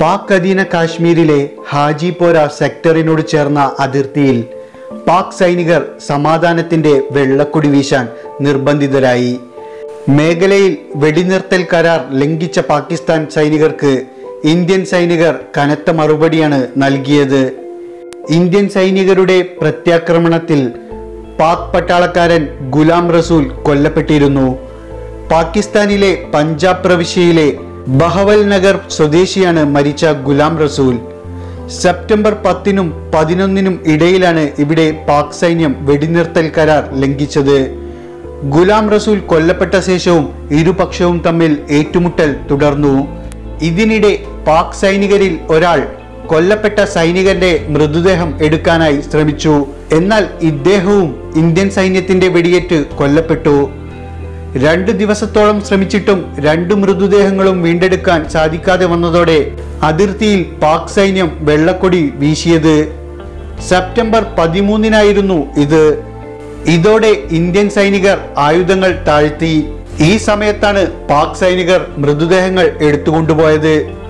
പാക് അധീന കാശ്മീരിലെ ഹാജിപോര സെക്ടറിനോട് ചേർന്ന അതിർത്തിയിൽ പാക് സൈനികർ സമാധാനത്തിന്റെ വെള്ളക്കൊടി വീശാൻ നിർബന്ധിതരായി മേഖലയിൽ വെടിനിർത്തൽ കരാർ ലംഘിച്ച പാകിസ്ഥാൻ സൈനികർക്ക് ഇന്ത്യൻ സൈനികർ കനത്ത മറുപടിയാണ് നൽകിയത് ഇന്ത്യൻ സൈനികരുടെ പ്രത്യാക്രമണത്തിൽ പാക് പട്ടാളക്കാരൻ ഗുലാം റസൂൽ കൊല്ലപ്പെട്ടിരുന്നു പാകിസ്ഥാനിലെ പഞ്ചാബ് പ്രവിശ്യയിലെ ബഹവൽ നഗർ സ്വദേശിയാണ് മരിച്ച ഗുലാം റസൂൽ സെപ്റ്റംബർ പത്തിനും പതിനൊന്നിനും ഇടയിലാണ് ഇവിടെ പാക് സൈന്യം വെടിനിർത്തൽ കരാർ ലംഘിച്ചത് ഗുലാം റസൂൽ കൊല്ലപ്പെട്ട ശേഷവും ഇരുപക്ഷവും തമ്മിൽ ഏറ്റുമുട്ടൽ തുടർന്നു ഇതിനിടെ പാക് സൈനികരിൽ ഒരാൾ കൊല്ലപ്പെട്ട സൈനികന്റെ മൃതദേഹം എടുക്കാനായി ശ്രമിച്ചു എന്നാൽ ഇദ്ദേഹവും ഇന്ത്യൻ സൈന്യത്തിന്റെ വെടിയേറ്റ് കൊല്ലപ്പെട്ടു രണ്ടു ദിവസത്തോളം ശ്രമിച്ചിട്ടും രണ്ട് മൃതദേഹങ്ങളും വീണ്ടെടുക്കാൻ സാധിക്കാതെ വന്നതോടെ അതിർത്തിയിൽ പാക് സൈന്യം വെള്ളക്കൊടി വീശിയത് സെപ്റ്റംബർ പതിമൂന്നിനായിരുന്നു ഇത് ഇതോടെ ഇന്ത്യൻ സൈനികർ ആയുധങ്ങൾ താഴ്ത്തി ഈ സമയത്താണ് പാക് സൈനികർ മൃതദേഹങ്ങൾ എടുത്തുകൊണ്ടുപോയത്